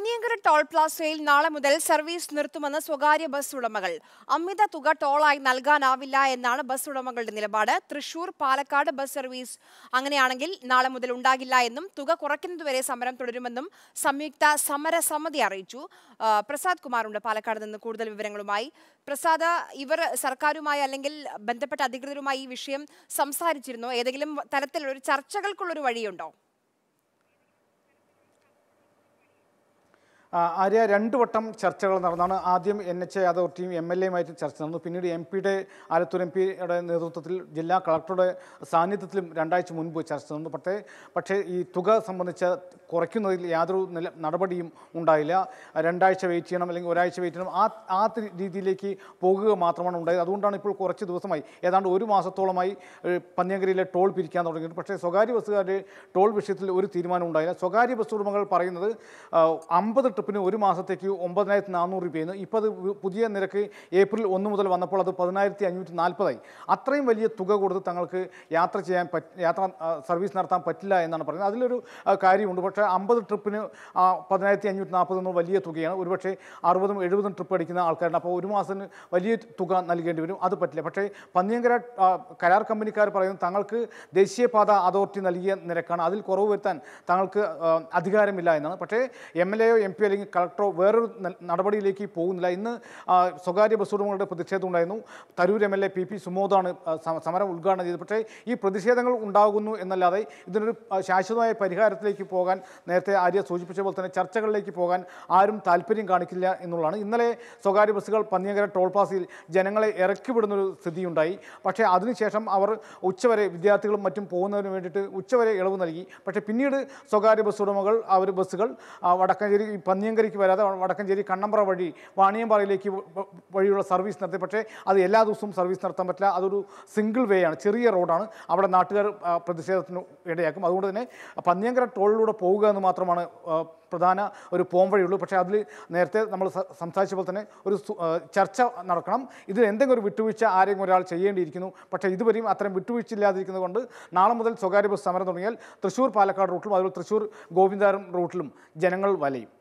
Panniyankara toll പ്ലാസയിൽ നാളെ മുതൽ service നിർത്തുമെന്ന് സ്വകാര്യ ബസ് ഉടമകൾ അമിത തുക ടോളായി നൽകാനാവില്ല എന്നാണ് ബസ് ഉടമകളുടെ നിലപാട് തൃശൂർ പാലക്കാട് ബസ് സർവീസ് അങ്ങനെയാണെങ്കിൽ നാളെ മുതൽ ഉണ്ടാകില്ല എന്നും തുക കുറയ്ക്കുന്നതുവരെ സമരം തുടരുമെന്നും സംയുക്ത സമരസമിതി അറിയിച്ചു ആ, പ്രസാദ് കുമാറുണ്ട് പാലക്കാട് നിന്ന് കൂടുതൽ വിവരങ്ങളുമായി പ്രസാദ് ഇവർ സർക്കാരുമായി അല്ലെങ്കിൽ ബന്ധപ്പെട്ട അധികൃതരുമായി ഈ വിഷയം സംസാരിച്ചിരുന്നോ ഏതെങ്കിലും തരത്തിലുള്ള ഒരു ചർച്ചകൾക്കുള്ളൊരു വഴിയുണ്ടോ ആ, ആര്യ രണ്ട് വട്ടം ചർച്ചകൾ നടന്നാണ് ആദ്യം എൻ എച്ച് എ അതോറിറ്റിയും എം എൽ എയുമായിട്ട് ചർച്ച നടന്നു പിന്നീട് എം പിയുടെ ആലത്തൂർ എം പിയുടെ നേതൃത്വത്തിൽ ജില്ലാ കളക്ടറുടെ സാന്നിധ്യത്തിലും രണ്ടാഴ്ച മുൻപ് ചർച്ച നടന്നു പക്ഷേ പക്ഷേ ഈ തുക സംബന്ധിച്ച് കുറയ്ക്കുന്നതിൽ യാതൊരു നില നടപടിയും ഉണ്ടായില്ല രണ്ടാഴ്ച വെയിറ്റ് ചെയ്യണം അല്ലെങ്കിൽ ഒരാഴ്ച വെയിറ്റ് ചെയ്യണം ആ ആ തി- രീതിയിലേക്ക് പോകുക മാത്രമാണ് ഉണ്ടായത് അതുകൊണ്ടാണ് ഇപ്പോൾ കുറച്ച് ദിവസമായി ഏതാണ്ട് ഒരു മാസത്തോളമായി ഏഹ്, പന്നിയങ്കരിയിലെ ടോൾ പിരിക്കാൻ തുടങ്ങിയിട്ട് പക്ഷേ സ്വകാര്യ ബസ്സുകാരുടെ ടോൾ വിഷയത്തിൽ ഒരു തീരുമാനം ഉണ്ടായില്ല സ്വകാര്യ ബസ് ഉടമകൾ പറയുന്നത് അമ്പത് ട്രിപ്പിന് ഒരു മാസത്തേക്ക് ഒമ്പതിനായിരത്തി നാനൂറ് രൂപയെന്ന് ഇപ്പോൾ അത് വി- പുതിയ നിരക്ക് ഏപ്രിൽ ഒന്ന് മുതൽ വന്നപ്പോൾ അത് പതിനായിരത്തി അഞ്ഞൂറ്റി നാൽപ്പതായി അത്രയും വലിയ തുക കൊടുത്ത് തങ്ങൾക്ക് യാത്ര ചെയ്യാൻ പറ്റ യാത്ര ആ, സർവീസ് നടത്താൻ പറ്റില്ല എന്നാണ് പറയുന്നത് അതിലൊരു ആ, കാര്യമുണ്ട് പക്ഷേ അമ്പത് ട്രിപ്പിന് ആ, പതിനായിരത്തി അഞ്ഞൂറ്റി നാൽപ്പത് എന്ന വലിയ തുകയാണ് ഒരുപക്ഷെ അറുപതും എഴുപതും ട്രിപ്പ് അടിക്കുന്ന ആൾക്കാരുണ്ട് അപ്പോൾ ഒരു മാസത്തിന് വലിയ തുക നൽകേണ്ടി വരും അത് പറ്റില്ല പക്ഷേ പന്നിയങ്കര ആ, കരാർ കമ്പനിക്കാർ പറയുന്നത് തങ്ങൾക്ക് ദേശീയപാത അതോറിറ്റി നൽകിയ നിരക്കാണ് അതിൽ കുറവ് വരുത്താൻ തങ്ങൾക്ക് ആ, അധികാരമില്ല എന്നാണ് പക്ഷേ എം എൽ എയോ എം പി അല്ലെങ്കിൽ കളക്ടറോ വേറൊരു ന- നടപടിയിലേക്ക് പോകുന്നില്ല ഇന്ന് ആ, സ്വകാര്യ ബസ് ഉടമകളുടെ പ്രതിഷേധം ഉണ്ടായിരുന്നു Tharoor M L A P P സുമോദാണ് ആ, സ- സമരം ഉദ്ഘാടനം ചെയ്തത് പക്ഷേ ഈ പ്രതിഷേധങ്ങൾ ഉണ്ടാകുന്നു എന്നല്ലാതെ ഇതിനൊരു ആ, ശാശ്വതമായ പരിഹാരത്തിലേക്ക് പോകാൻ നേരത്തെ ആര്യ സൂചിപ്പിച്ച പോലെ തന്നെ ചർച്ചകളിലേക്ക് പോകാൻ ആരും താല്പര്യം കാണിക്കില്ല എന്നുള്ളതാണ് ഇന്നലെ സ്വകാര്യ ബസ്സുകൾ പന്നിയങ്കര ടോൾ പ്ലാസയിൽ ജനങ്ങളെ ഇറക്കി വിടുന്നൊരു സ്ഥിതിയുണ്ടായി പക്ഷേ അതിനുശേഷം അവർ ഉച്ചവരെ വിദ്യാർത്ഥികളും മറ്റും പോകുന്നതിന് വേണ്ടിയിട്ട് ഉച്ചവരെ ഇളവ് നൽകി പക്ഷേ പിന്നീട് സ്വകാര്യ ബസ് ഉടമകൾ അവർ ബസ്സുകൾ ആ, വടക്കഞ്ചേരി ഈ പന്നിയങ്കരിക്ക് വരാതെ വടക്കഞ്ചേരി കണ്ണമ്പ്ര വഴി വാണിയമ്പാറയിലേക്ക് വ- വ- വഴിയുള്ള സർവീസ് നടത്തി പക്ഷേ അത് എല്ലാ ദിവസവും സർവീസ് നടത്താൻ പറ്റില്ല അതൊരു സിംഗിൾ വേ ആണ് ചെറിയ റോഡാണ് അവിടെ നാട്ടുകാർ ആ, പ്രതിഷേധത്തിന് ഇടയാക്കും അതുകൊണ്ട് തന്നെ പന്നിയങ്കര ടോളിലൂടെ പോവുക എന്ന് മാത്രമാണ് ആ, പ്രധാന ഒരു പോംവഴിയുള്ളൂ പക്ഷേ അതിൽ നേരത്തെ നമ്മൾ സ- സംസാരിച്ച പോലെ തന്നെ ഒരു സു- ആ, ചർച്ച നടക്കണം ഇതിൽ എന്തെങ്കിലും ഒരു വിട്ടുവീഴ്ച ആരെങ്കിലും ഒരാൾ ചെയ്യേണ്ടിയിരിക്കുന്നു പക്ഷേ ഇതുവരെയും അത്തരം വിട്ടുവീഴ്ച ഇല്ലാതിരിക്കുന്നത് കൊണ്ട് നാളെ മുതൽ സ്വകാര്യ ബസ് സമരം തുടങ്ങിയാൽ തൃശ്ശൂർ പാലക്കാട് റൂട്ടിലും അതുപോലെ തൃശ്ശൂർ ഗോവിന്ദാരം റൂട്ടിലും ജനങ്ങൾ വലയും